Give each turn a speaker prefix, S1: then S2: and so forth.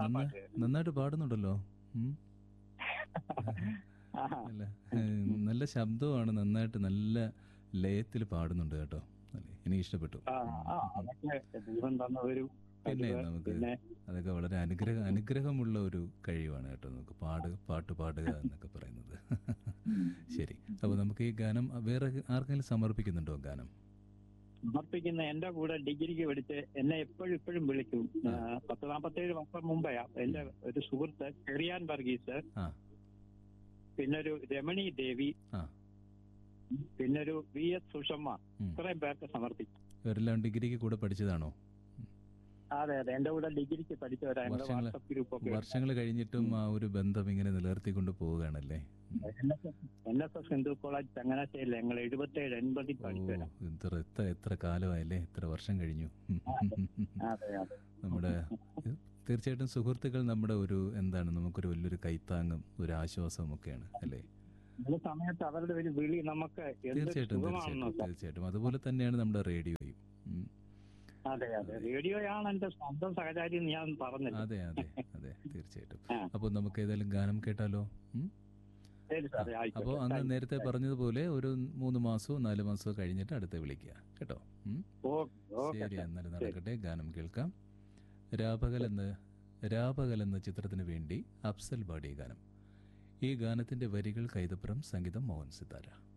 S1: നന്ന-
S2: പാട്ട്
S1: നന്നായിട്ട് പാടുന്നുണ്ടല്ലോ ഉം. നല്ല ഏഹ്, നല്ല ശബ്ദമാണ് നന്നായിട്ട് നല്ല ലയത്തിൽ പാടുന്നുണ്ട് കേട്ടോ അല്ലേ എനിക്ക് ഇഷ്ടപ്പെട്ടു
S2: ആ, ആ, അതൊക്കെ ദൈവം തന്ന ഒരു
S1: പിന്നെ
S2: കഴിവ്.
S1: നമുക്ക്
S2: പിന്നെ
S1: അതൊക്കെ വളരെ അനുഗ്രഹ അനുഗ്രഹമുള്ള ഒരു കഴിവാണ് കേട്ടോ നമുക്ക് പാട് പാട്ട് പാടുക എന്നൊക്കെ പറയുന്നത് ശരി അപ്പോൾ നമുക്ക് ഈ ഗാനം വേറെ ആർക്കെങ്കിലും സമർപ്പിക്കുന്നുണ്ടോ ഗാനം
S2: സമർപ്പിക്കുന്ന എന്റെ കൂടെ ഡിഗ്രിക്ക് പഠിച്ച് എന്നെ എപ്പോഴും ഇപ്പോഴും വിളിക്കും ആ, പത്ത് നാപ്പത്തേഴ് വർഷം മുമ്പേ എന്റെ ഒരു സുഹൃത്ത് ചെറിയാൻ വർഗീസ്
S1: ആ
S2: പിന്നൊരു രമണി ദേവി
S1: ആ
S2: പിന്നൊരു വി എസ് സുഷമ്മ
S1: ഉം.
S2: ഇത്രയും പേർക്ക് സമർപ്പിക്കും
S1: ഇവരെല്ലാം ഡിഗ്രിക്ക് കൂടെ പഠിച്ചതാണോ
S2: അതെ അതെ എന്റെ കൂടെ ഡിഗ്രിക്ക് പഠിച്ചവരാ ഞങ്ങളുടെ
S1: വർഷങ്ങള്
S2: വാട്സപ്പ് ഗ്രൂപ്പ് ഒക്കെ
S1: വർഷങ്ങൾ കഴിഞ്ഞിട്ടും ആ ഒരു ബന്ധം ഇങ്ങനെ നിലനിർത്തിക്കൊണ്ട് പോവുകയാണല്ലേ
S2: N S S Hindu college ചങ്ങനാശ്ശേരിയിൽ ഞങ്ങൾ എഴുപത്തേഴ് എൺപതിൽ
S1: ഓ
S2: പഠിച്ചവരാ
S1: എത്ര എത്ര എത്ര കാലമായല്ലേ എത്ര വർഷം കഴിഞ്ഞു
S2: അതെ അതെ
S1: നമ്മുടെ തീർച്ചയായിട്ടും സുഹൃത്തുക്കൾ നമ്മുടെ ഒരു എന്താണ് നമുക്കൊരു വലിയൊരു കൈത്താങ്ങും ഒരു ആശ്വാസവും ഒക്കെയാണ് അല്ലേ
S2: ചില സമയത്ത് അവരുടെ ഒരു വിളി നമുക്ക് എന്ത്
S1: തീർച്ചയായിട്ടും
S2: സുഖമാണെന്നോ
S1: തീർച്ചയായിട്ടും തീർച്ചയായിട്ടും അതുപോലെ തന്നെയാണ് നമ്മുടെ റേഡിയോയും ഉം.
S2: അതെ അതെ റേഡിയോയാണ് എന്റെ സ്വന്തം സഹചാരി എന്ന് ഞാൻ പറഞ്ഞില്ല
S1: അതെ അതെ അതെ തീർച്ചയായിട്ടും
S2: ആ.
S1: അപ്പോൾ നമുക്ക് ഏതായാലും ഗാനം കേട്ടാലോ ഉം?
S2: ശരി സാറേ
S1: അപ്പോൾ
S2: ആയിക്കോട്ടെ
S1: അന്ന് നേരത്തെ പറഞ്ഞതുപോലെ ഒരു മൂന്ന് മാസമോ നാല് മാസമോ കഴിഞ്ഞിട്ട് അടുത്ത് വിളിക്കുക കേട്ടോ ഉം?
S2: ഓക്കെ ഓക്കെ
S1: ശരി എന്നാലും നടക്കട്ടെ ഗാനം കേൾക്കാം രാപകൽ എന്ന രാപകൽ എന്ന ചിത്രത്തിന് വേണ്ടി അഫ്സൽ പാടിയ ഗാനം ഈ ഗാനത്തിന്റെ വരികൾ കൈതപ്പുറം സംഗീതം മോഹൻ സിത്താര